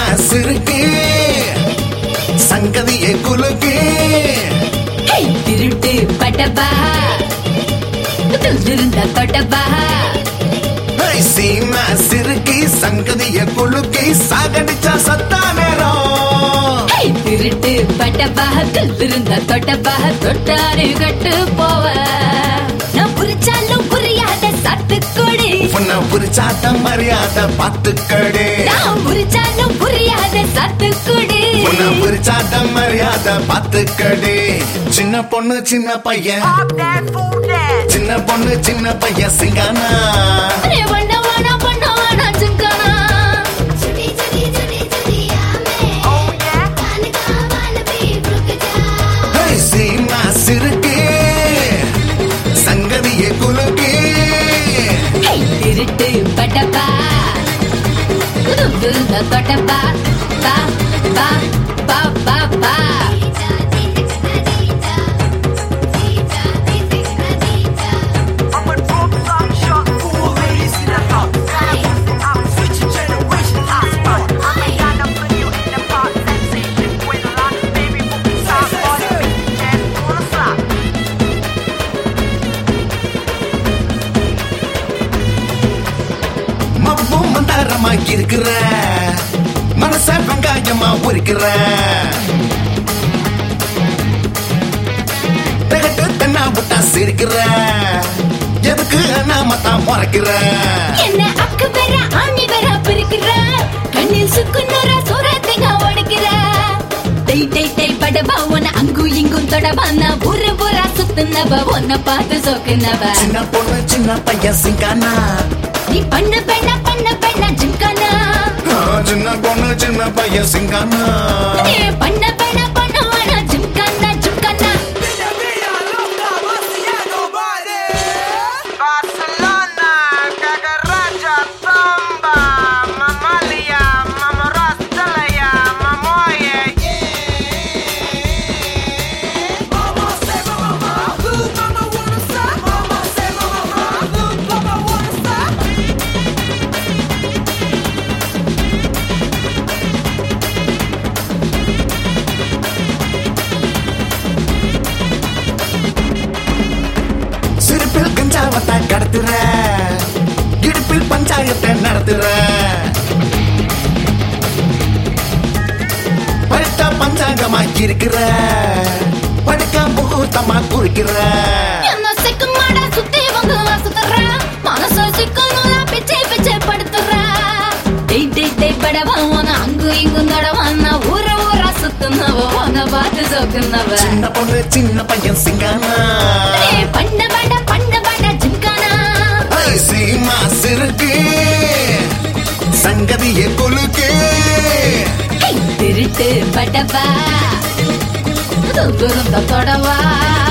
சிறுக்கு சங்கதியை குலுக்கு ஹே, திருட்டு பட்டபா இருந்த தொட்டபா ஏய், சீமா சிறுக்கு சங்கதியை குலுக்கி சாகடிச்சா சத்தா நேரம் ஹே, திருட்டு பட்டபா இருந்த தொட்டபா தொட்டாரு கட்டு போவ நான் புரிச்சாலும் புரியாத சத்துக்கொடி உன்னை புரிச்சாட்ட மரியாதை பார்த்துக்கடே நான் புரிச்சாலும் புரியாத சத்துக்கொடி உன்னை புரிச்சாட்ட மரியாதை பார்த்துக்கடே சின்ன பொண்ணு சின்ன பையன் Pop that fool that. சின்ன பொண்ணு சின்ன பையன் சிங்கானா அரே வண்ண வானா பண்ண வானா ஜிங்கானா छुटी छुटी छुटी छुटी आमे Oh yeah. कान का वाल भी रुक जा ஏய், சீமா சிறுக்கு சங்கதியை குலுக்கு ஹே, திருட்டு பட்டபா இருந்த தொட்டபா பா பா பா பா பா दीजा दीजा दीजा दीजा दीजा I'm a drop top shot. Cool ladies in the house. I'm switching generation hotspot. I got up for you in the pot sensation. With a lot of baby moving soft body. Jazz on the flop. மப்பும் மந்தாரமா இருக்கிற மனச வெங்காயமா உரிக்கிற திகட்டு தென்னா விட்டா சிரிக்கிற எதுக்கு நாம தான் முறைக்கிற என்ன அக்கு பெற ஆணி பெற பிரிக்கிற கண்ணில் சுக்குநூற சூரத்தைங்க ஒடுக்கிற டை டை டை படவா உன அங்கு இங்கும் தொடவா நான் ஊரு ஊரா சுத்துனவ உன்னை பார்த்து சோக்குனவ சின்ன பொண்ணு சின்ன பையன் சிங்கானா நீ பண்ண பெண்ண பண்ண பெண்ண ஜிம்கானா ஆ, சின்ன பொண்ணு சின்ன பையன் சிங்கானா நீ பண்ண பெண்ண பண்ண வேணா gymkhana gymkhana Barcelona, Cagaraja, Samba, Mamalia, Mamarastalaya, Mamoye. Mama say mama, ooh, mama wanna stop. Mama say mama, ooh, mama wanna stop. சிரிப்பில் கஞ்சாவத்தை கடத்துற இடுப்பில் பஞ்சாயத்தை நடத்துற படுத்த பஞ்சாங்கமா இருக்கிற படுக்க முகூர்த்தமா குறிக்கிற என்ன சிக்கு மாட சுத்தி வந்து வாசுத்துற மனச சிக்கனோட பிச்சை பிச்சை படுத்துற டேய் டேய் டேய் படவா உன அங்கு இங்கு நடவா நான் ஊர ஊரா சுத்துனவ உன பார்த்து சோக்குனவ சின்ன பொண்ணு சின்ன பையன் சிங்கானா ஏய், பண்ண வேண்ட பண்ண வேண்ட ஜிம்கானா ஐ, சீமா சிறுக்கு சங்கதியை கொலுக்கு ஹே, திருட்டு படவா துருந்த தொடவா